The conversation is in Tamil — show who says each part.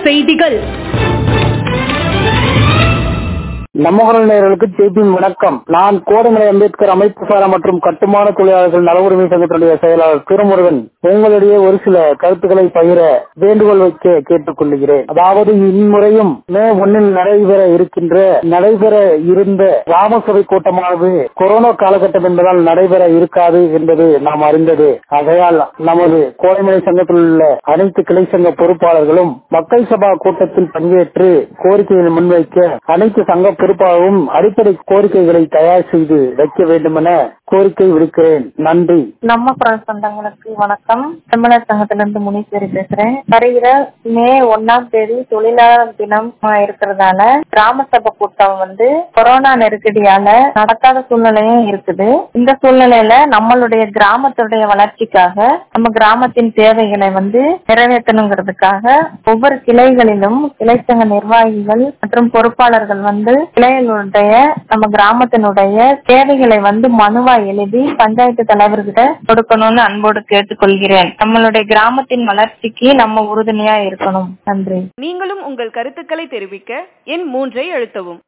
Speaker 1: செய்திகள்
Speaker 2: நம்மகுரல் நேயர்களுக்கு ஜெய்பின் வணக்கம் நான் கோடமலை அம்பேத்கர் அமைப்பு சாரா மற்றும் கட்டுமான தொழிலாளர்கள் நல உரிமை சங்கத்தினுடைய செயலாளர் திருமுருகன் உங்களிடையே ஒரு சில கருத்துக்களை பகிர வேண்டுகோள் வைக்க கேட்டுக் கொள்கிறேன் அதாவது இம்முறையும் மே ஒன்னில் நடைபெற இருக்கின்ற நடைபெற இருந்த ராமசபை கூட்டமானது கொரோனா காலகட்டம் என்பதால் நடைபெற இருக்காது என்பது நாம் அறிந்தது ஆகையால் நமது கோடைமலை சங்கத்தில் உள்ள அனைத்து கிளை சங்க பொறுப்பாளர்களும் மக்கள் சபா கூட்டத்தில் பங்கேற்று கோரிக்கைகளை முன்வைக்க அனைத்து சங்க பொறுப்பாகவும் அடிப்படை கோரிக்கைகளை தயார் செய்து வைக்க வேண்டுமென கோரிக்கை விடுக்கிறேன் நன்றி
Speaker 3: நம்ம குரல் சொந்தங்களுக்கு வணக்கம் தமிழர் சங்கத்திலிருந்து முனீஸ்வரி பேசுறேன் வருகிற மே ஒன்னாம் தேதி தொழிலாளர் தினம் இருக்கிறதால கிராம சபை கூட்டம் வந்து கொரோனா நெருக்கடியால நடக்காத சூழ்நிலையும் இருக்குது இந்த சூழ்நிலையில நம்மளுடைய கிராமத்துடைய வளர்ச்சிக்காக நம்ம கிராமத்தின் தேவைகளை வந்து நிறைவேற்றணுங்கிறதுக்காக ஒவ்வொரு கிளைகளிலும் கிளை சங்க நிர்வாகிகள் மற்றும் பொறுப்பாளர்கள் வந்து கிளைகளுடைய நம்ம கிராமத்தினுடைய தேவைகளை வந்து மனுவா எழுதி பஞ்சாயத்து தலைவர்கிட்ட கொடுக்கணும்னு அன்போடு கேட்டுக்கொள்கிறேன் நம்மளுடைய கிராமத்தின் வளர்ச்சிக்கு நம்ம உறுதுணையா இருக்கணும் நன்றி
Speaker 1: நீங்களும் உங்கள் கருத்துக்களை தெரிவிக்க எண் மூன்றை அழுத்தவும்